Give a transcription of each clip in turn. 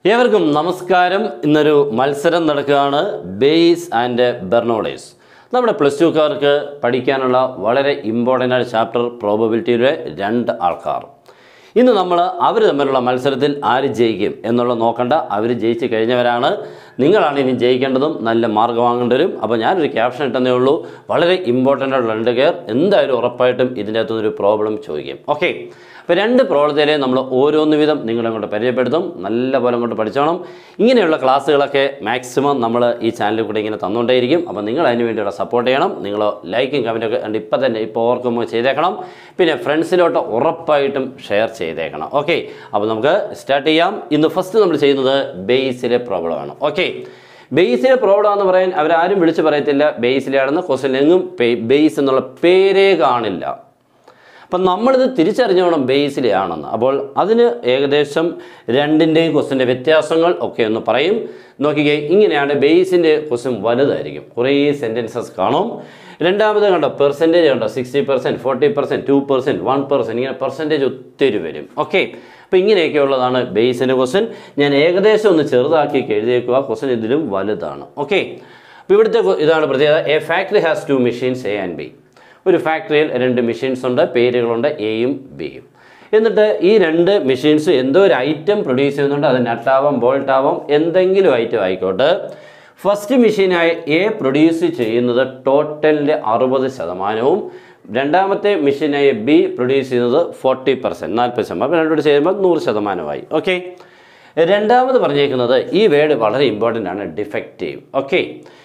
ഏവർക്കും നമസ്കാരം ഇന്നൊരു മത്സരം നടക്കുകയാണ് ബേസ് ആൻഡ് ബെർണോളേസ് നമ്മുടെ പ്ലസ് ടുക്കാർക്ക് പഠിക്കാനുള്ള വളരെ ഇമ്പോർട്ടൻ്റ് ആയ ചാപ്റ്റർ പ്രോബബിലിറ്റിയുടെ രണ്ട് ആൾക്കാർ ഇന്ന് നമ്മൾ അവർ തമ്മിലുള്ള മത്സരത്തിൽ ആര് ജയിക്കും എന്നുള്ള നോക്കണ്ട അവർ ജയിച്ച് കഴിഞ്ഞവരാണ് നിങ്ങളാണ് ഇനി ജയിക്കേണ്ടതും നല്ല മാർക്ക് വാങ്ങേണ്ടവരും അപ്പോൾ ഞാനൊരു ക്യാപ്ഷൻ ഇട്ടെന്നേ ഉള്ളൂ വളരെ ഇമ്പോർട്ടൻ്റ് ആയിട്ടുള്ള രണ്ട് കെയർ എന്തായാലും ഉറപ്പായിട്ടും ഇതിൻ്റെ അകത്തുനിന്നൊരു പ്രോബ്ലം ചോദിക്കും ഓക്കെ അപ്പോൾ രണ്ട് പ്രോബ്ലത്തിലെ നമ്മൾ ഓരോന്ന് വീതം നിങ്ങളെ കൊണ്ട് പരിചയപ്പെടുത്തും നല്ല പോലെ കൊണ്ട് പഠിച്ചോണം ഇങ്ങനെയുള്ള ക്ലാസ്സുകളൊക്കെ മാക്സിമം നമ്മൾ ഈ ചാനലിൽ കൂടെ ഇങ്ങനെ തന്നുകൊണ്ടേയിരിക്കും അപ്പോൾ നിങ്ങൾ അതിന് വേണ്ടിയുള്ള സപ്പോർട്ട് ചെയ്യണം നിങ്ങൾ ലൈക്കും കമൻറ്റൊക്കെ ഉണ്ട് ഇപ്പം തന്നെ ഇപ്പോൾ ഓർക്കുമ്പോൾ ചെയ്തേക്കണം പിന്നെ ഫ്രണ്ട്സിലോട്ട് ഉറപ്പായിട്ടും ഷെയർ ചെയ്തേക്കണം ഓക്കെ അപ്പോൾ നമുക്ക് സ്റ്റാർട്ട് ചെയ്യാം ഇന്ന് ഫസ്റ്റ് നമ്മൾ ചെയ്യുന്നത് ബേസിലെ പ്രോബ്ലമാണ് ഓക്കെ ബേസിലെ പ്രോബ്ലം എന്ന് പറയാൻ അവരാരും വിളിച്ച് പറയത്തില്ല ബേസിലാണെന്ന് ക്വസ്റ്റ്യൻ എങ്ങും ബേസ് എന്നുള്ള പേരേ കാണില്ല അപ്പം നമ്മളിത് തിരിച്ചറിഞ്ഞോണം ബേസിലെയാണെന്ന് അപ്പോൾ അതിന് ഏകദേശം രണ്ടിൻ്റെയും ക്വസ്റ്റിൻ്റെ വ്യത്യാസങ്ങൾ ഒക്കെ ഒന്ന് പറയും നോക്കിക്കേ ഇങ്ങനെയാണ് ബേസിൻ്റെ ക്വസ്റ്റ്യൻ വലുതായിരിക്കും കുറേ സെൻറ്റൻസസ് കാണും രണ്ടാമത് കണ്ടോ പെർസെൻറ്റേജ് കണ്ടോ sixty percent forty percent two percent one percent ഇങ്ങനെ പെർസെൻറ്റേജ് ഒത്തിരി വരും ഓക്കെ അപ്പോൾ ഇങ്ങനെയൊക്കെ ഉള്ളതാണ് ബേസിൻ്റെ ക്വസ്റ്റ്യൻ ഞാൻ ഏകദേശം ഒന്ന് ചെറുതാക്കി എഴുതിയേക്കുക ക്വസ്റ്റ്യൻ ഇതിലും വലുതാണ് ഓക്കെ അപ്പോൾ ഇവിടുത്തെ കൊ- ഇതാണ് പ്രത്യേകത a factory has two machines A and B ഒരു ഫാക്ടറിയിൽ രണ്ട് മെഷീൻസ് ഉണ്ട് പേരുകളുണ്ട് എയും ബിയും എന്നിട്ട് ഈ രണ്ട് മെഷീൻസ് എന്തോ ഒരു ഐറ്റം പ്രൊഡ്യൂസ് ചെയ്യുന്നുണ്ട് അത് നട്ടാവാം ബോൾട്ടാവാം എന്തെങ്കിലും ഐറ്റം ആയിക്കോട്ടെ ഫസ്റ്റ് മെഷീനായ എ പ്രൊഡ്യൂസ് ചെയ്യുന്നത് ടോട്ടലിൻ്റെ അറുപത് ശതമാനവും രണ്ടാമത്തെ മെഷീനായ ബി പ്രൊഡ്യൂസ് ചെയ്യുന്നത് ഫോർട്ടി പെർസെൻറ്റ് നാൽപ്പത് ശതമാനം അപ്പോൾ രണ്ടുകൂടി ചെയ്യുമ്പോൾ നൂറ് ശതമാനമായി ഓക്കെ രണ്ടാമത് പറഞ്ഞേക്കുന്നത് ഈ വേർഡ് വളരെ ഇമ്പോർട്ടൻ്റ് ആണ് ഡിഫക്റ്റീവ് ഓക്കെ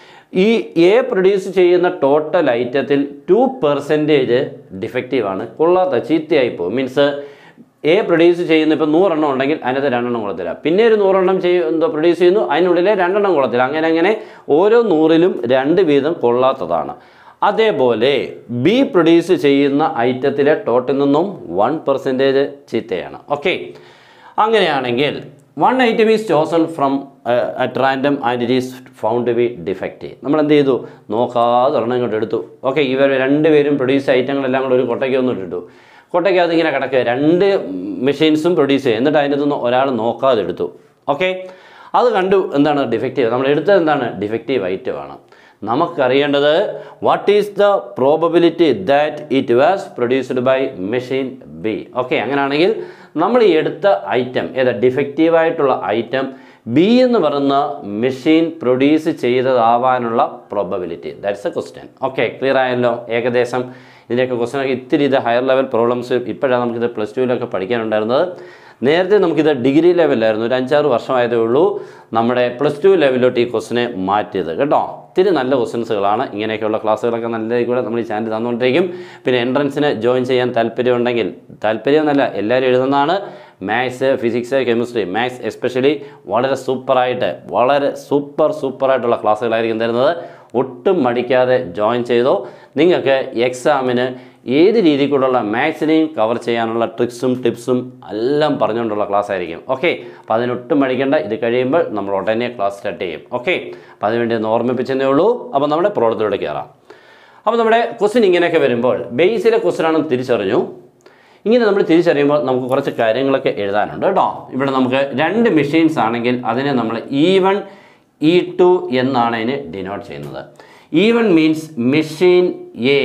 ഈ എ പ്രൊഡ്യൂസ് ചെയ്യുന്ന ടോട്ടൽ ഐറ്റത്തിൽ ടു പെർസെൻറ്റേജ് ഡിഫക്റ്റീവാണ് കൊള്ളാത്ത ചീത്തയായി പോകും മീൻസ് എ പ്രൊഡ്യൂസ് ചെയ്യുന്ന ഇപ്പോൾ നൂറെണ്ണം ഉണ്ടെങ്കിൽ അതിനകത്ത് രണ്ടെണ്ണം കൊള്ളത്തില്ല പിന്നെ ഒരു നൂറെണ്ണം ചെയ്യും എന്തോ പ്രൊഡ്യൂസ് ചെയ്യുന്നു അതിനുള്ളിലെ രണ്ടെണ്ണം കൊള്ളത്തില്ല അങ്ങനെ അങ്ങനെ ഓരോ നൂറിലും രണ്ട് വീതം കൊള്ളാത്തതാണ് അതേപോലെ ബി പ്രൊഡ്യൂസ് ചെയ്യുന്ന ഐറ്റത്തിലെ ടോട്ടിൽ നിന്നും വൺ പെർസെൻറ്റേജ് ചീത്തയാണ് ഓക്കെ അങ്ങനെയാണെങ്കിൽ one item is chosen from at random and it is found to be defective നമ്മൾ എന്ത് ചെയ്തു നോക്കാതെ ഒരെണ്ണം ഇങ്ങോട്ട് എടുത്തു ഓക്കെ ഇവർ രണ്ടുപേരും പ്രൊഡ്യൂസ് ഐറ്റങ്ങളെല്ലാം കൂടെ ഒരു കൊട്ടയ്ക്ക് ഒന്നും ഇട്ടു കൊട്ടയ്ക്ക് അതിങ്ങനെ കിടക്കുക രണ്ട് മെഷീൻസും പ്രൊഡ്യൂസ് ചെയ്യും എന്നിട്ട് അതിൻ്റെ നിന്ന് ഒരാൾ നോക്കാതെ എടുത്തു ഓക്കെ അത് കണ്ടു എന്താണ് ഡിഫക്റ്റീവ് നമ്മൾ എടുത്തത് എന്താണ് ഡിഫക്റ്റീവ് ഐറ്റമാണ് നമുക്കറിയേണ്ടത് what is the probability that it was produced by machine B okay അങ്ങനെയാണെങ്കിൽ നമ്മൾ ഈ എടുത്ത ഐറ്റം ഏതാ ഡിഫക്റ്റീവായിട്ടുള്ള ഐറ്റം ബി എന്ന് പറയുന്ന മെഷീൻ പ്രൊഡ്യൂസ് ചെയ്തതാവാനുള്ള probability that's a question okay clear ആയല്ലോ ഏകദേശം ഇതിൻ്റെയൊക്കെ ക്വസ്റ്റ്യനൊക്കെ ഇത്തിരി ഇത് ഹയർ ലെവൽ പ്രോബ്ലംസ് ഇപ്പോഴാണ് നമുക്കിത് പ്ലസ് ടുവിലൊക്കെ പഠിക്കാനുണ്ടായിരുന്നത് നേരത്തെ നമുക്കിത് ഡിഗ്രി ലെവലായിരുന്നു ഒരു അഞ്ചാറ് വർഷമായതേ ഉള്ളൂ നമ്മുടെ പ്ലസ് ടു ലെവലിലോട്ട് ഈ ക്വസ്റ്റിനെ മാറ്റിയത് കേട്ടോ ഒത്തിരി നല്ല ക്വസ്റ്റ്യൻസുകളാണ് ഇങ്ങനെയൊക്കെയുള്ള ക്ലാസ്സുകളൊക്കെ നല്ല കൂടെ നമ്മൾ ഈ ചാനൽ തന്നുകൊണ്ടിരിക്കും പിന്നെ എൻട്രൻസിന് ജോയിൻ ചെയ്യാൻ താല്പര്യമുണ്ടെങ്കിൽ താല്പര്യമെന്നല്ല എല്ലാവരും എഴുതുന്നതാണ് maths physics chemistry maths especially വളരെ സൂപ്പറായിട്ട് വളരെ സൂപ്പർ സൂപ്പറായിട്ടുള്ള ക്ലാസ്സുകളായിരിക്കും തരുന്നത് ഒട്ടും മടിക്കാതെ ജോയിൻ ചെയ്തോ നിങ്ങൾക്ക് എക്സാമിന് ഏത് രീതിയിൽ കൂടെയുള്ള മാത്സിനെയും കവർ ചെയ്യാനുള്ള ട്രിക്സും ടിപ്സും എല്ലാം പറഞ്ഞുകൊണ്ടുള്ള ക്ലാസ് ആയിരിക്കും ഓക്കെ അപ്പോൾ അതിനൊട്ടും മടിക്കേണ്ട ഇത് കഴിയുമ്പോൾ നമ്മൾ ഉടനെ ക്ലാസ് സ്റ്റാർട്ട് ചെയ്യും ഓക്കെ അപ്പോൾ അതിനുവേണ്ടി ഒന്ന് ഓർമ്മിപ്പിച്ചതേ ഉള്ളൂ അപ്പോൾ നമ്മുടെ പ്രോഡക്റ്റിലൂടെ കയറാം അപ്പോൾ നമ്മുടെ ക്വസ്റ്റ്യൻ ഇങ്ങനെയൊക്കെ വരുമ്പോൾ ബേസിലെ ക്വസ്റ്റ്യൻ ആണെന്ന് തിരിച്ചറിഞ്ഞു ഇങ്ങനെ നമ്മൾ തിരിച്ചറിയുമ്പോൾ നമുക്ക് കുറച്ച് കാര്യങ്ങളൊക്കെ എഴുതാനുണ്ട് കേട്ടോ ഇവിടെ നമുക്ക് രണ്ട് മെഷീൻസ് ആണെങ്കിൽ അതിനെ നമ്മൾ ഇ വൺ ഇ ടു എന്നാണ് അതിനെ ഡിനോട്ട് ചെയ്യുന്നത് E one means machine A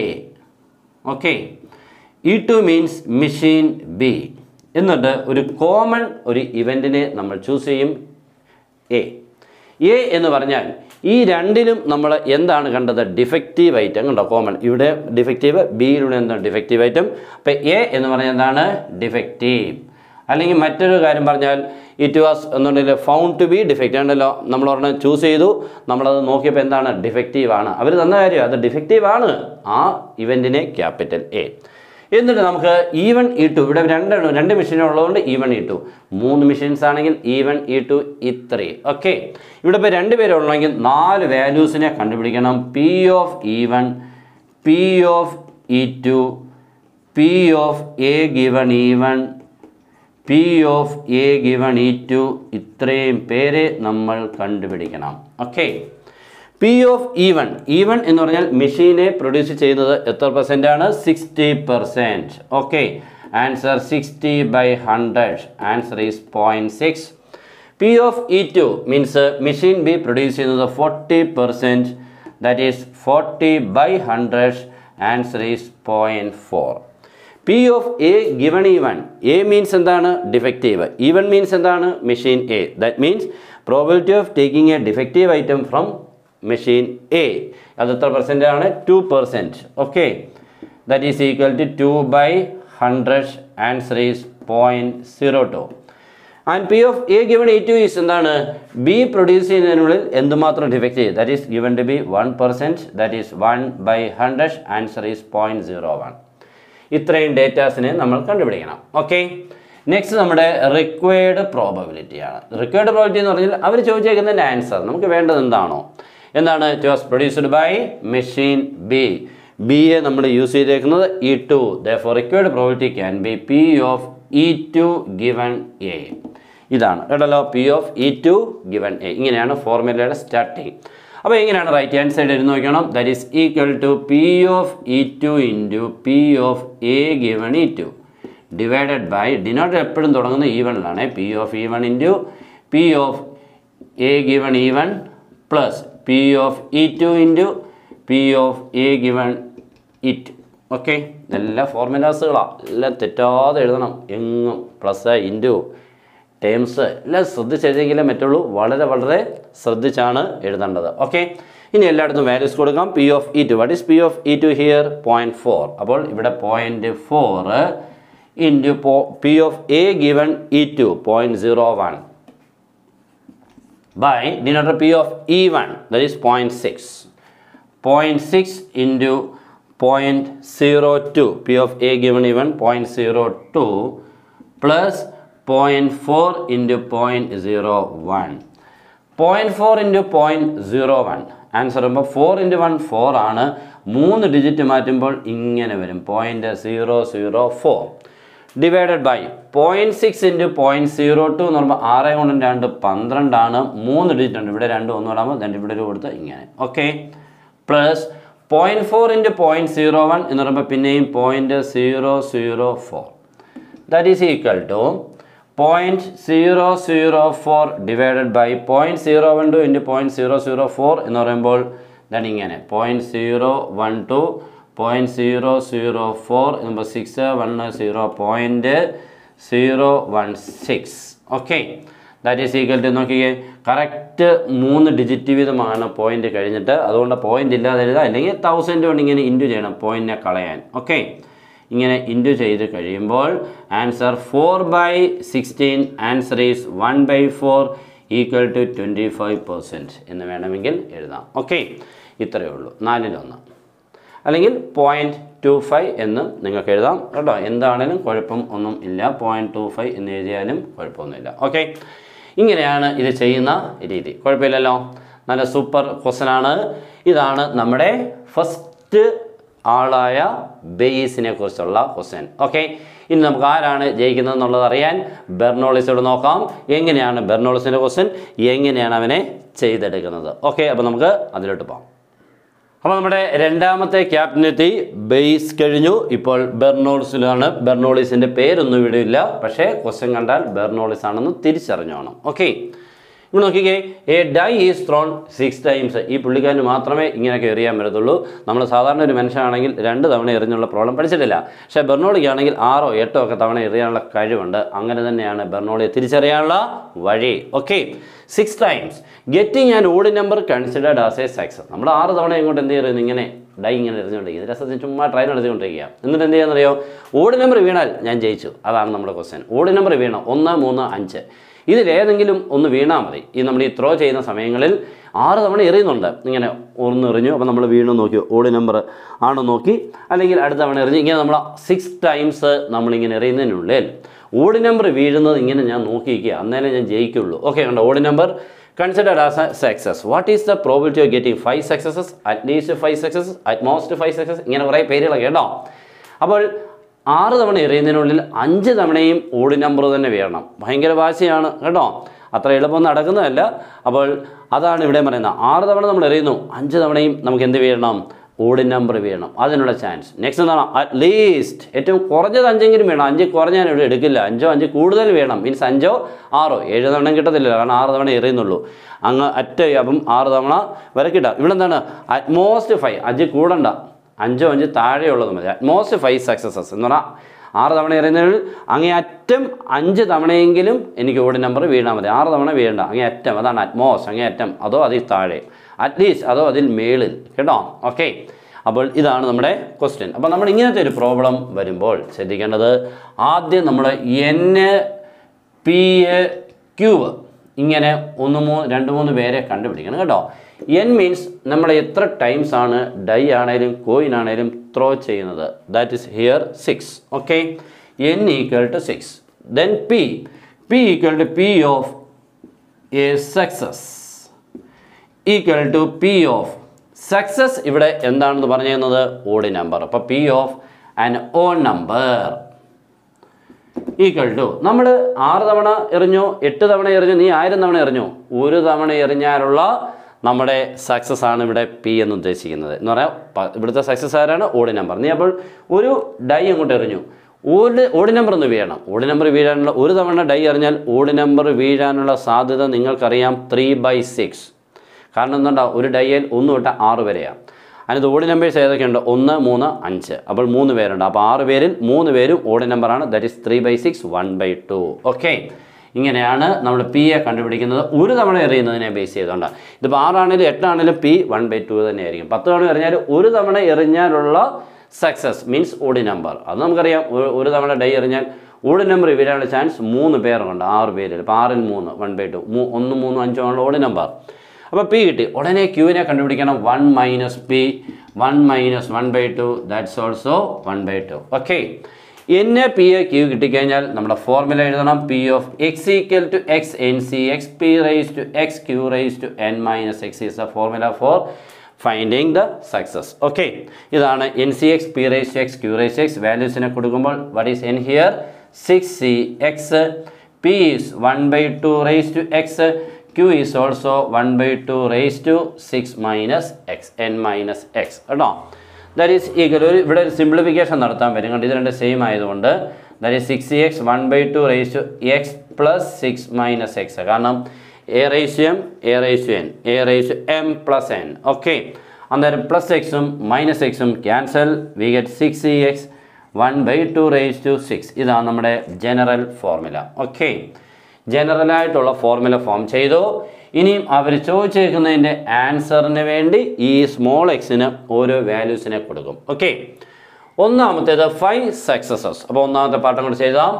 okay E two means machine B എന്നിട്ട് ഒരു കോമൺ ഒരു ഇവൻറ്റിനെ നമ്മൾ ചൂസ് ചെയ്യും എ എ എന്ന് പറഞ്ഞാൽ ഈ രണ്ടിലും നമ്മൾ എന്താണ് കണ്ടത് ഡിഫക്റ്റീവ് ഐറ്റം കണ്ടോ കോമൺ ഇവിടെ ഡിഫക്റ്റീവ് ബിയിലൂടെ എന്താണ് ഡിഫക്റ്റീവ് ഐറ്റം അപ്പോൾ എ എന്ന് പറഞ്ഞാൽ എന്താണ് ഡിഫക്റ്റീവ് അല്ലെങ്കിൽ മറ്റൊരു കാര്യം പറഞ്ഞാൽ ഇറ്റ് വാസ് എന്നുണ്ടെങ്കിൽ ഫൗണ്ട് ടു ബി ഡിഫക്റ്റ് ഉണ്ടല്ലോ നമ്മൾ ഒരെണ്ണം ചൂസ് ചെയ്തു നമ്മളത് നോക്കിയപ്പോൾ എന്താണ് ഡിഫക്റ്റീവ് ആണ് അവർ തന്ന കാര്യം അത് ഡിഫക്റ്റീവ് ആണ് ആ ഇവൻറ്റിനെ ക്യാപിറ്റൽ എ എന്നിട്ട് നമുക്ക് ഈവൺ ഇ ടു ഇവിടെ രണ്ടെണ്ണം രണ്ട് മെഷീൻ ഉള്ളതുകൊണ്ട് ഈവൺ ഇ ടു മൂന്ന് മെഷീൻസ് ആണെങ്കിൽ E one E two E three okay ഇവിടെ ഇപ്പോൾ രണ്ട് പേരുള്ളെങ്കിൽ നാല് വാല്യൂസിനെ കണ്ടുപിടിക്കണം P of E one P of E two P of A given E one P of A given E two ഇത്രയും പേരെ നമ്മൾ കണ്ടുപിടിക്കണം okay P of E one E one എന്ന് പറഞ്ഞാൽ മെഷീനെ പ്രൊഡ്യൂസ് ചെയ്യുന്നത് എത്ര പെർസെൻ്റ് ആണ് sixty percent okay answer sixty by hundred answer is point six P of E two means machine B produce ചെയ്യുന്നത് forty percent that is forty by hundred answer is point four P of A given E one A means എന്താണ് defective E one means എന്താണ് machine A that means probability of taking a defective item from machine A അത് എത്ര percent ആണ് two percent okay that is equal to two by hundred answer is point zero two and P of A given A two is എന്താണ് B produce ചെയ്യുന്നതിനുള്ളിൽ എന്തുമാത്രം defective that is given to be one percent that is one by hundred answer is point zero one ഇത്രയും ഡേറ്റാസിനെ നമ്മൾ കണ്ടുപിടിക്കണം okay next നമ്മുടെ required probability ആണ് required probability എന്ന് പറഞ്ഞാൽ അവർ ചോദിച്ചേക്കുന്നതിൻ്റെ ആൻസർ നമുക്ക് വേണ്ടത് എന്താണോ എന്താണ് it was produced by machine B B A നമ്മൾ യൂസ് ചെയ്തേക്കുന്നത് E two therefore required probability can be P of E two given A ഇതാണ് കേട്ടല്ലോ P of E two given A ഇങ്ങനെയാണ് ഫോർമുലയുടെ സ്റ്റാർട്ടിങ് അപ്പോൾ എങ്ങനെയാണ് റൈറ്റ് ഹാൻഡ് സൈഡ് എഴുതി നോക്കണം that is equal to P of E two into P of A given E two divided by denote എപ്പോഴും തുടങ്ങുന്ന ഈവണിലാണ് P of E one into P of A given E one plus P of E two into P of A given it okay ഇതെല്ലാം ഫോർമുലാസുകളാണ് എല്ലാം തെറ്റാതെ എഴുതണം എങ്ങും plus into terms എല്ലാം ശ്രദ്ധിച്ചെഴുതിയെങ്കിലേ പറ്റുള്ളൂ വളരെ വളരെ ശ്രദ്ധിച്ചാണ് എഴുതേണ്ടത് ഓക്കെ ഇനി എല്ലായിടത്തും വാല്യൂസ് കൊടുക്കാം P of E two what is P of E two here point four അപ്പോൾ ഇവിടെ പോയിൻറ്റ് ഫോർ ഇൻറ്റു പോ P of A given E two point zero one by denominator P of E one that is point six point six into point zero two P of A given E one point zero two plus point four into point zero one point four into point zero one answer വരുമ്പോൾ four into one four ആണ് മൂന്ന് digit മാറ്റുമ്പോൾ ഇങ്ങനെ വരും point zero zero four divided by point six into point zero two എന്ന് പറയുമ്പോൾ ആറ് കൊണ്ടും രണ്ട് പന്ത്രണ്ടാണ് മൂന്ന് ഡിജിറ്റ് ഉണ്ട് ഇവിടെ രണ്ട് ഒന്നും ഇടാമ്പോൾ രണ്ട് ഇവിടെ ഒരു കൊടുത്ത് ഇങ്ങനെ okay plus point four into point zero one എന്ന് പറയുമ്പോൾ പിന്നെയും point zero zero four that is equal to point zero zero four divided by point zero one two into point zero zero four എന്ന് പറയുമ്പോൾ then ഇങ്ങനെ point zero one two point zero zero four എന്ന് six one zero point zero one six okay that is equal to നോക്കിയേ correct മൂന്ന് digit വീതമാണ് point കഴിഞ്ഞിട്ട് അതുകൊണ്ട് point ഇല്ലാതെ എഴുതാം അല്ലെങ്കിൽ തൗസൻഡ് കൊണ്ട് ഇങ്ങനെ ഇൻറ്റു ചെയ്യണം പോയിന്റിനെ കളയാൻ ഓക്കെ ഇങ്ങനെ ഇൻറ്റു ചെയ്ത് കഴിയുമ്പോൾ answer four by sixteen answer is one by four equal to twenty five percent എന്ന് വേണമെങ്കിൽ എഴുതാം ഓക്കെ ഇത്രയേ ഉള്ളൂ നാലിലൊന്ന് അല്ലെങ്കിൽ പോയിൻറ്റ് ടു ഫൈവ് എന്ന് നിങ്ങൾക്ക് എഴുതാം കേട്ടോ എന്താണേലും കുഴപ്പം ഒന്നും ഇല്ല പോയിൻറ്റ് ടു ഫൈവ് എന്ന് എഴുതിയാലും കുഴപ്പമൊന്നുമില്ല ഓക്കെ ഇങ്ങനെയാണ് ഇത് ചെയ്യുന്ന രീതി കുഴപ്പമില്ലല്ലോ നല്ല സൂപ്പർ ക്വസ്റ്റനാണ് ഇതാണ് നമ്മുടെ ഫസ്റ്റ് ആളായ ബേസിനെ കുറിച്ചുള്ള ക്വസ്റ്റ്യൻ ഓക്കെ ഇനി നമുക്ക് ആരാണ് ജയിക്കുന്നത് എന്നുള്ളത് അറിയാൻ ബെർണോളിസോട് നോക്കാം എങ്ങനെയാണ് ബെർണോളിസിൻ്റെ ക്വസ്റ്റ്യൻ എങ്ങനെയാണ് അവനെ ചെയ്തെടുക്കുന്നത് ഓക്കെ അപ്പോൾ നമുക്ക് അതിലോട്ട് പോകാം അപ്പോൾ നമ്മുടെ രണ്ടാമത്തെ ക്യാപ്റ്റനെത്തി ബേസ് കഴിഞ്ഞു ഇപ്പോൾ ബെർണോളിസിലാണ് ബെർണോളിസിൻ്റെ പേരൊന്നും ഇവിടെ ഇല്ല പക്ഷേ ക്വസ്റ്റ്യൻ കണ്ടാൽ ബെർണോളിസ് ആണെന്ന് തിരിച്ചറിഞ്ഞോണം ഓക്കെ ഇവിടെ നോക്കിക്കേ a die is thrown six times ഈ പുള്ളിക്കാരന് മാത്രമേ ഇങ്ങനെയൊക്കെ എറിയാൻ പറ്റത്തുള്ളൂ നമ്മൾ സാധാരണ ഒരു മനുഷ്യനാണെങ്കിൽ രണ്ട് തവണ എറിഞ്ഞുള്ള പ്രോബ്ലം പഠിച്ചിട്ടില്ല പക്ഷേ ബെർണോളിക്കാണെങ്കിൽ ആറോ എട്ടോ ഒക്കെ തവണ എറിയാനുള്ള കഴിവുണ്ട് അങ്ങനെ തന്നെയാണ് ബെർണോളിയെ തിരിച്ചറിയാനുള്ള വഴി okay six times getting and odd number considered as a success നമ്മൾ ആറ് തവണ ഇങ്ങോട്ട് എന്ത് ചെയ്യുന്നത് ഇങ്ങനെ ഡൈ ഇങ്ങനെ എറിഞ്ഞുകൊണ്ടിരിക്കുക ഇത് രസത്തിൽ ചുമ്മാ ട്രൈൻ നടത്തിക്കൊണ്ടിരിക്കുക എന്നിട്ട് എന്ത് ചെയ്യാന്നറിയോ ഓഡ് നമ്പർ വീണാൽ ഞാൻ ജയിച്ചു അതാണ് നമ്മുടെ ക്വസ്റ്റ്യൻ ഓഡ് നമ്പർ വീണോ ഒന്ന് മൂന്ന് അഞ്ച് ഇതിലേതെങ്കിലും ഒന്ന് വീണാൽ മതി ഈ നമ്മൾ ഈ ത്രോ ചെയ്യുന്ന സമയങ്ങളിൽ ആറ് തവണ എറിയുന്നുണ്ട് ഇങ്ങനെ ഒന്ന് എറിഞ്ഞു അപ്പോൾ നമ്മൾ വീണ്ടും നോക്കി ഓഡ് നമ്പർ ആണോ നോക്കി അല്ലെങ്കിൽ അടുത്ത തവണ എറിഞ്ഞ് ഇങ്ങനെ നമ്മൾ സിക്സ് ടൈംസ് നമ്മളിങ്ങനെ എറിയുന്നതിനുള്ളിൽ ഓഡ് നമ്പർ വീഴുന്നത് ഇങ്ങനെ ഞാൻ നോക്കിയിരിക്കുക അന്നേരം ഞാൻ ജയിക്കുള്ളൂ ഓക്കെ കണ്ടോ odd number considered as a success what is the probability of getting five successes at least five success at most five success ഇങ്ങനെ കുറേ പേരുകളൊക്കെ കേട്ടോ അപ്പോൾ ആറ് തവണ എറിയുന്നതിനുള്ളിൽ അഞ്ച് തവണയും ഓഡ് നമ്പർ തന്നെ വീഴണം ഭയങ്കര വാശിയാണ് കേട്ടോ അത്ര എളുപ്പം നടക്കുന്നതല്ല അപ്പോൾ അതാണ് ഇവിടെ പറയുന്നത് ആറ് തവണ നമ്മൾ എറിയുന്നു അഞ്ച് തവണയും നമുക്ക് എന്ത് വീഴണം ഓഡ് നമ്പർ വീഴണം അതിനുള്ള ചാൻസ് നെക്സ്റ്റ് എന്താണ് അറ്റ്ലീസ്റ്റ് ഏറ്റവും കുറഞ്ഞത് അഞ്ചെങ്കിലും വേണം അഞ്ച് കുറഞ്ഞ ഞാൻ ഇവിടെ എടുക്കില്ല അഞ്ചോ അഞ്ച് കൂടുതൽ വേണം മീൻസ് അഞ്ചോ ആറോ ഏഴ് തവണ കിട്ടത്തില്ല കാരണം ആറ് തവണ എറിയുന്നുള്ളൂ അങ്ങ് അറ്റ അപ്പം ആറ് തവണ വരെ കിട്ടാം ഇവിടെ എന്താണ് അറ്റ്മോസ്റ്റ് ഫൈവ് അഞ്ച് കൂടണ്ട അഞ്ചോ അഞ്ച് താഴെയുള്ളത് മതി അറ്റ്മോസ്റ്റ് ഫൈവ് സക്സസസ് എന്ന് പറഞ്ഞാൽ ആറ് തവണ എറിയുന്നതിൽ അങ്ങേ അറ്റം അഞ്ച് തവണയെങ്കിലും എനിക്ക് ഓടി നമ്പർ വീണാൽ മതി ആറ് തവണ വീഴണ്ട അങ്ങേ അറ്റം അതാണ് അറ്റ്മോസ്റ്റ് അങ്ങേ അറ്റം അതോ അതിൽ താഴെ അറ്റ്ലീസ്റ്റ് അതോ അതിൽ മേളിൽ കേട്ടോ ഓക്കെ അപ്പോൾ ഇതാണ് നമ്മുടെ ക്വസ്റ്റ്യൻ അപ്പോൾ നമ്മൾ ഇങ്ങനത്തെ ഒരു പ്രോബ്ലം വരുമ്പോൾ ശ്രദ്ധിക്കേണ്ടത് ആദ്യം നമ്മൾ എൻ പി ക്യൂ ഇങ്ങനെ ഒന്ന് മൂന്ന് രണ്ട് മൂന്ന് പേരെ കണ്ടുപിടിക്കണം കേട്ടോ എൻ മീൻസ് നമ്മൾ എത്ര ടൈംസ് ആണ് ഡൈ ആണേലും കോയിൻ ആണേലും ത്രോ ചെയ്യുന്നത് that is here six okay n equal to six then p p equal to P of a success equal to P of success ഇവിടെ എന്താണെന്ന് പറഞ്ഞു തരുന്നത് ഓടി നമ്പർ അപ്പോൾ p of an odd number equal to നമ്മൾ ആറ് തവണ എറിഞ്ഞു എട്ട് തവണ എറിഞ്ഞു നീ ആയിരം തവണ എറിഞ്ഞു ഒരു തവണ എറിഞ്ഞാലുള്ള നമ്മുടെ സക്സസ് ആണ് ഇവിടെ പി എന്ന് ഉദ്ദേശിക്കുന്നത് എന്ന് പറയാം പ- ഇവിടുത്തെ സക്സസ് ആരാണ് ഓടി നമ്പർ നീ അപ്പോൾ ഒരു ഡൈ അങ്ങോട്ട് എറിഞ്ഞു ഓടി ഓടി നമ്പർ ഒന്ന് വീഴണം ഓടി നമ്പർ വീഴാനുള്ള ഒരു തവണ ഡൈ എറിഞ്ഞാൽ ഓടി നമ്പർ വീഴാനുള്ള സാധ്യത നിങ്ങൾക്കറിയാം ത്രീ ബൈ സിക്സ് കാരണം എന്തുണ്ടാവും ഒരു ഡയൽ ഒന്ന് തൊട്ട് ആറ് വരെയാണ് അതിനകത്ത് ഓടി നമ്പേഴ്സ് ഏതൊക്കെയുണ്ട് ഒന്ന് മൂന്ന് അഞ്ച് അപ്പോൾ മൂന്ന് പേരുണ്ട് അപ്പോൾ ആറ് പേരിൽ മൂന്ന് പേരും ഓടി നമ്പറാണ് that is three by six one by two okay ഇങ്ങനെയാണ് നമ്മൾ പി എ കണ്ടുപിടിക്കുന്നത് ഒരു തവണ എറിയുന്നതിനെ ബേസ് ചെയ്തുകൊണ്ട് ഇതിപ്പോൾ ആറാണെങ്കിലും എട്ടാണെങ്കിലും പി വൺ ബൈ ടു തന്നെയായിരിക്കും പത്ത് തവണ എറിഞ്ഞാൽ ഒരു തവണ എറിഞ്ഞാലുള്ള സക്സസ് മീൻസ് ഓടി നമ്പർ അത് നമുക്കറിയാം ഒരു- ഒരു തവണ ഡൈ എറിഞ്ഞാൽ ഓടി നമ്പർ വീഴാനുള്ള ചാൻസ് മൂന്ന് പേരുണ്ട് ആറ് പേരിൽ ഇപ്പോൾ ആറിൽ മൂന്ന് വൺ ബൈ ടു ഒന്ന് മൂന്നും അഞ്ചോ ആണ് ഓടി നമ്പർ അപ്പോൾ പി കിട്ടി ഉടനെ ക്യൂവിനെ കണ്ടുപിടിക്കണം one minus p one minus one by two that's also one by two okay n a p a q കിട്ടിക്കഴിഞ്ഞാൽ നമ്മുടെ ഫോർമുല എഴുതണം p of x equal to x n c x p raise to x q raise to n minus x is the formula for finding the success okay ഇതാണ് n c x p raise to x q raise to x വാല്യൂസിനെ കൊടുക്കുമ്പോൾ what is N here six c x p is one by two raise to x q is also one by two raise to six minus x n minus x കേട്ടോ that is equal ഒരു ഇവിടെ ഒരു simplification നടത്താൻ പറ്റും കണ്ട് ഇത് രണ്ട് same ആയതുകൊണ്ട് that is six x one by two raise to x plus six minus x കാരണം a raise m a raise n a raise m plus n okay അന്നേരം പ്ലസ് എക്സും മൈനസ് എക്സും cancel we get six c x one by two raise to six ഇതാണ് നമ്മുടെ general formula okay ജനറലായിട്ടുള്ള formula form ചെയ്തു ഇനിയും അവർ ചോദിച്ചേക്കുന്നതിൻ്റെ ആൻസറിന് വേണ്ടി ഈ സ്മോൾ എക്സിന് ഓരോ വാല്യൂസിനെ കൊടുക്കും ഓക്കെ ഒന്നാമത്തേത് ഫൈവ് സക്സസസ് അപ്പോൾ ഒന്നാമത്തെ പാഠം കൂടെ ചെയ്താം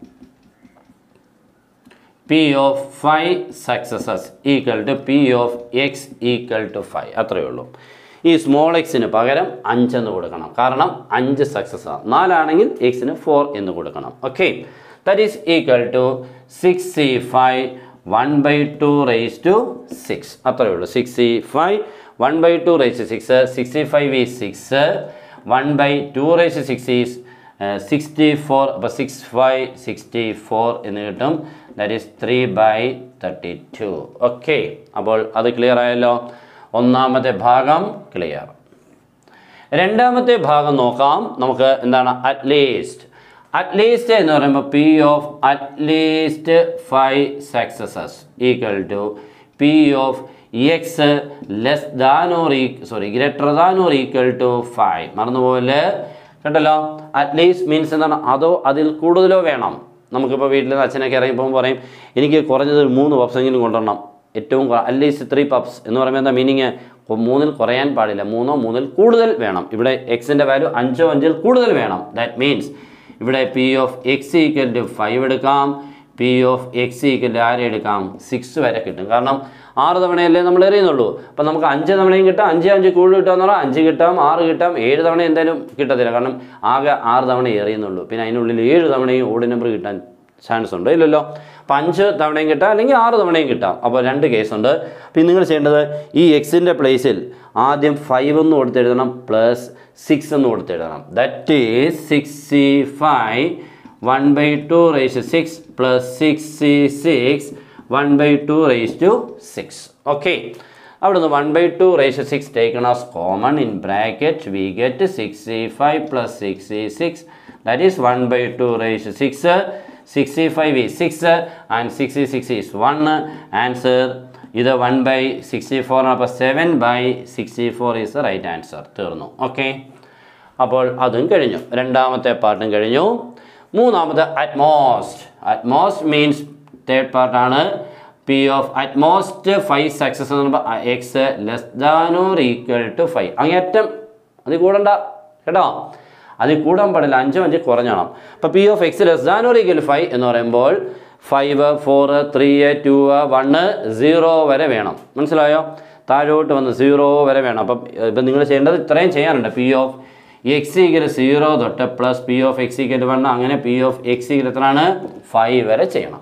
p of five successes equal to P of x equal to five അത്രയേ ഉള്ളൂ ഈ സ്മോൾ എക്സിന് പകരം അഞ്ചെന്ന് കൊടുക്കണം കാരണം അഞ്ച് സക്സസ് ആണ് നാലാണെങ്കിൽ എക്സിന് ഫോർ എന്ന് കൊടുക്കണം okay that is equal to six c five one by two raise to six അത്രയേ ഉള്ളൂ six c five one by two raise to six sixty five ഈ six one by two raise six is sixty four അപ്പോൾ six five sixty four എന്ന് കിട്ടും that is three by thirty two okay അപ്പോൾ അത് clear ആയല്ലോ ഒന്നാമത്തെ ഭാഗം clear രണ്ടാമത്തെ ഭാഗം നോക്കാം നമുക്ക് എന്താണ് അറ്റ്ലീസ്റ്റ് അറ്റ്ലീസ്റ്റ് എന്ന് പറയുമ്പോൾ p of at least five successes equal to P of x less than or e sorry greater than or equal to five മറന്നുപോലെ കേട്ടല്ലോ അറ്റ്ലീസ്റ്റ് മീൻസ് എന്താണ് അതോ അതിൽ കൂടുതലോ വേണം നമുക്കിപ്പോൾ വീട്ടിൽ നിന്ന് അച്ഛനൊക്കെ ഇറങ്ങിപ്പോൾ പറയും എനിക്ക് കുറഞ്ഞത് ഒരു മൂന്ന് പപ്സെങ്കിലും കൊണ്ടുവരണം ഏറ്റവും അറ്റ്ലീസ്റ്റ് ത്രീ പപ്സ് എന്ന് പറയുമ്പോൾ എന്താ മീനിങ് മൂന്നിൽ കുറയാൻ പാടില്ല മൂന്നോ മൂന്നിൽ കൂടുതൽ വേണം ഇവിടെ എക്സിൻ്റെ വാല്യൂ അഞ്ചോ അഞ്ചിൽ കൂടുതൽ വേണം ദാറ്റ് മീൻസ് ഇവിടെ p of x equal to five എടുക്കാം p of x equal to ആരെ എടുക്കാം സിക്സ് വരെ കിട്ടും കാരണം ആറ് തവണയല്ലേ നമ്മൾ എറിയുന്നുള്ളൂ അപ്പം നമുക്ക് അഞ്ച് തവണയും കിട്ടാം അഞ്ച് അഞ്ച് കൂടുതൽ കിട്ടാന്ന് പറഞ്ഞാൽ അഞ്ച് കിട്ടാം ആറ് കിട്ടാം ഏഴ് തവണ എന്തായാലും കിട്ടത്തില്ല കാരണം ആകെ ആറ് തവണ എറിയുന്നുള്ളൂ പിന്നെ അതിനുള്ളിൽ ഏഴ് തവണയും ഓടി നമ്പർ കിട്ടാൻ ചാൻസ് ഉണ്ട് ഇല്ലല്ലോ അപ്പം അഞ്ച് തവണയും കിട്ടാം അല്ലെങ്കിൽ ആറ് തവണയും കിട്ടാം അപ്പോൾ രണ്ട് കേസുണ്ട് പിന്നെ നിങ്ങൾ ചെയ്യേണ്ടത് ഈ എക്സിൻ്റെ പ്ലേസിൽ ആദ്യം ഫൈവ് എന്ന് കൊടുത്തെഴുതണം പ്ലസ് സിക്സ് എന്ന് കൊടുത്തെഴുതണം that is sixty five one by two raise six plus six c six one by two raise to six okay അവിടെ നിന്ന് one by two ratio six taken as common in bracket we get sixty five plus sixty six that is one by two ratio six sixty five is six and sixty six is one answer ഇത് one by sixty four അപ്പോൾ seven by sixty four is the right answer തീർന്നു okay അപ്പോൾ അതും കഴിഞ്ഞു രണ്ടാമത്തെ പാർട്ടും കഴിഞ്ഞു മൂന്നാമത്തെ അറ്റ്മോസ്റ്റ് അറ്റ്മോസ്റ്റ് മീൻസ് തേർഡ് പാർട്ടാണ് p of at most five success എന്ന് പറയുമ്പോൾ x less than or equal to five അങ്ങേറ്റം അതിൽ കൂടണ്ട കേട്ടോ അതിൽ കൂടാൻ പാടില്ല അഞ്ചോ അഞ്ച് കുറഞ്ഞണം അപ്പോൾ p of x less than or equal five എന്ന് പറയുമ്പോൾ five four three two one zero വരെ വേണം മനസ്സിലായോ താഴോട്ട് വന്ന് സീറോ വരെ വേണം അപ്പം ഇപ്പം നിങ്ങൾ ചെയ്യേണ്ടത് ഇത്രയും ചെയ്യാനുണ്ട് p of x equal zero തൊട്ട് plus P of x equal one അങ്ങനെ പി ഓഫ് എക്സ് ഈക്വൽ എത്രയാണ് ഫൈവ് വരെ ചെയ്യണം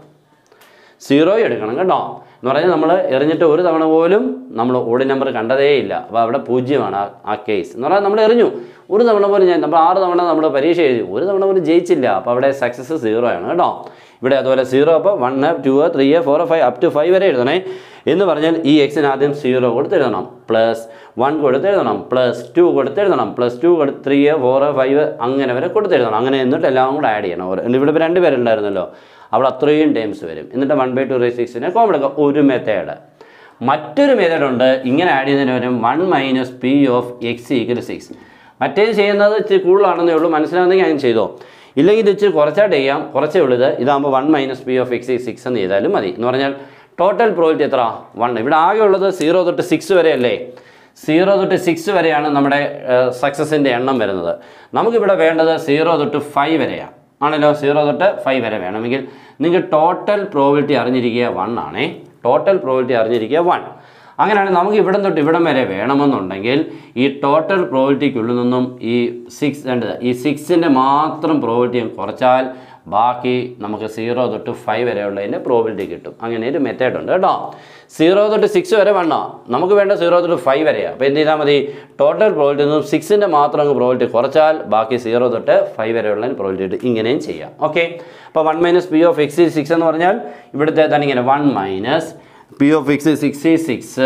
സീറോ എടുക്കണം കേട്ടോ എന്ന് പറഞ്ഞാൽ നമ്മൾ എറിഞ്ഞിട്ട് ഒരു തവണ പോലും നമ്മൾ ഓടി നമ്പർ കണ്ടതേയില്ല അപ്പോൾ അവിടെ പൂജ്യമാണ് ആ ആ കേസ് എന്ന് പറഞ്ഞാൽ നമ്മൾ എറിഞ്ഞു ഒരു തവണ പോലും ഞാൻ നമ്മൾ ആറ് തവണ നമ്മൾ പരീക്ഷ എഴുതി ഒരു തവണ പോലും ജയിച്ചില്ല അപ്പോൾ അവിടെ സക്സസ് സീറോ ആണ് കേട്ടോ ഇവിടെ അതുപോലെ സീറോ അപ്പോൾ one two three four five up to five വരെ എഴുതണേ എന്ന് പറഞ്ഞാൽ ഈ എക്സിന് ആദ്യം സീറോ കൊടുത്തെഴുതണം പ്ലസ് വൺ കൊടുത്തെഴുതണം പ്ലസ് ടു കൊടുത്തെഴുതണം പ്ലസ് ടു കൊടു ത്രീ ഫോർ ഫൈവ് അങ്ങനെ വരെ കൊടുത്തെഴുതണം അങ്ങനെ എന്നിട്ട് എല്ലാം കൂടെ ആഡ് ചെയ്യണം ഒരു- ഇവിടെ ഇപ്പോൾ രണ്ട് പേരുണ്ടായിരുന്നല്ലോ അവിടെ അത്രയും ടൈംസ് വരും എന്നിട്ട് വൺ ബൈ ടു റേ സിക്സിനെ കോമൺ എടുക്കുക ഒരു മെത്തേഡ് മറ്റൊരു മെത്തേഡ് ഉണ്ട് ഇങ്ങനെ ആഡ് ചെയ്യുന്നതിന് വരും one minus p of x equal six മറ്റേത് ചെയ്യുന്നത് ഇച്ചിരി കൂടുതലാണെന്നേ ഉള്ളൂ മനസ്സിലാവുന്നെങ്കിൽ അങ്ങനെ ചെയ്തോ ഇല്ലെങ്കിൽ ഇത് ഇച്ചിരി കുറച്ചായിട്ട് ചെയ്യാം കുറച്ചേ ഉള്ളൂ ഇത് ഇതാകുമ്പോൾ one minus p of x six എന്ന് ചെയ്താലും മതി എന്ന് പറഞ്ഞാൽ ടോട്ടൽ പ്രോബിലിറ്റി എത്ര വൺ ഇവിടെ ആകെ ഉള്ളത് സീറോ തൊട്ട് സിക്സ് വരെ അല്ലേ സീറോ തൊട്ട് സിക്സ് വരെയാണ് നമ്മുടെ സക്സസിൻ്റെ എണ്ണം വരുന്നത് നമുക്കിവിടെ വേണ്ടത് സീറോ തൊട്ട് ഫൈവ് വരെയാണ് ആണല്ലോ സീറോ തൊട്ട് ഫൈവ് വരെ വേണമെങ്കിൽ നിങ്ങൾക്ക് ടോട്ടൽ പ്രോബിലിറ്റി അറിഞ്ഞിരിക്കുക വൺ ആണേ ടോട്ടൽ പ്രോബിലിറ്റി അറിഞ്ഞിരിക്കുക വൺ അങ്ങനെയാണെങ്കിൽ നമുക്ക് ഇവിടം തൊട്ട് ഇവിടം വരെ വേണമെന്നുണ്ടെങ്കിൽ ഈ ടോട്ടൽ പ്രോബിലിറ്റിക്കുള്ളിൽ നിന്നും ഈ സിക്സ് രണ്ട് ഈ സിക്സിൻ്റെ മാത്രം പ്രോബിലിറ്റി കുറച്ചാൽ ബാക്കി നമുക്ക് സീറോ തൊട്ട് ഫൈവ് വരെയുള്ളതിൻ്റെ പ്രോബിലിറ്റി കിട്ടും അങ്ങനെ ഒരു മെത്തേഡ് ഉണ്ട് കേട്ടോ സീറോ തൊട്ട് സിക്സ് വരെ വണ്ണോ നമുക്ക് വേണ്ട സീറോ തൊട്ട് ഫൈവ് വരെയാണ് അപ്പോൾ എന്ത് ചെയ്താൽ മതി ടോട്ടൽ പ്രോബിലിറ്റി നിന്നും സിക്സിൻ്റെ മാത്രം അങ്ങ് പ്രോബിലിറ്റി കുറച്ചാൽ ബാക്കി സീറോ തൊട്ട് ഫൈവ് വരെയുള്ളതിന് പ്രോബിലിറ്റി കിട്ടും ഇങ്ങനെയും ചെയ്യാം ഓക്കെ അപ്പോൾ one minus p of x six എന്ന് പറഞ്ഞാൽ ഇവിടുത്തെ തന്നെ ഇങ്ങനെ one minus p of x sixty six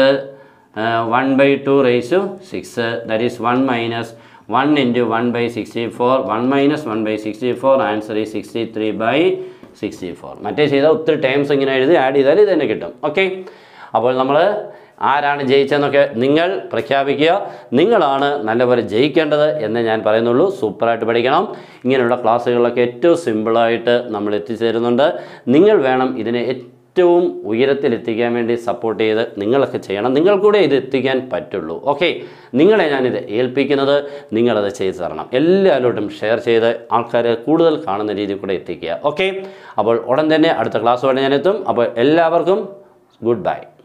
one by two raise six that is one minus one into one by sixty four one minus one by sixty four answer ഈ sixty three by sixty four മറ്റേ ചെയ്താൽ ഒത്തിരി times ഇങ്ങനെ എഴുതി add ചെയ്താൽ ഇത് തന്നെ കിട്ടും ഓക്കെ അപ്പോൾ നമ്മൾ ആരാണ് ജയിച്ചതെന്നൊക്കെ നിങ്ങൾ പ്രഖ്യാപിക്കുക നിങ്ങളാണ് നല്ലപോലെ ജയിക്കേണ്ടത് എന്ന് ഞാൻ പറയുന്നുള്ളൂ സൂപ്പറായിട്ട് പഠിക്കണം ഇങ്ങനെയുള്ള ക്ലാസ്സുകളിലൊക്കെ ഏറ്റവും സിമ്പിളായിട്ട് നമ്മൾ എത്തിച്ചേരുന്നുണ്ട് നിങ്ങൾ വേണം ഇതിനെ ഏറ്റവും ഉയരത്തിലെത്തിക്കാൻ വേണ്ടി സപ്പോർട്ട് ചെയ്ത് നിങ്ങളൊക്കെ ചെയ്യണം നിങ്ങൾ കൂടെ ഇത് എത്തിക്കാൻ പറ്റുള്ളൂ ഓക്കെ നിങ്ങളെ ഞാനിത് ഏൽപ്പിക്കുന്നത് നിങ്ങളത് ചെയ്തു തരണം എല്ലാവരോടും ഷെയർ ചെയ്ത് ആൾക്കാരെ കൂടുതൽ കാണുന്ന രീതിയിൽ കൂടെ എത്തിക്കുക ഓക്കെ അപ്പോൾ ഉടൻ തന്നെ അടുത്ത ക്ലാസ്സോടെ ഞാൻ എത്തും അപ്പോൾ എല്ലാവർക്കും ഗുഡ് ബൈ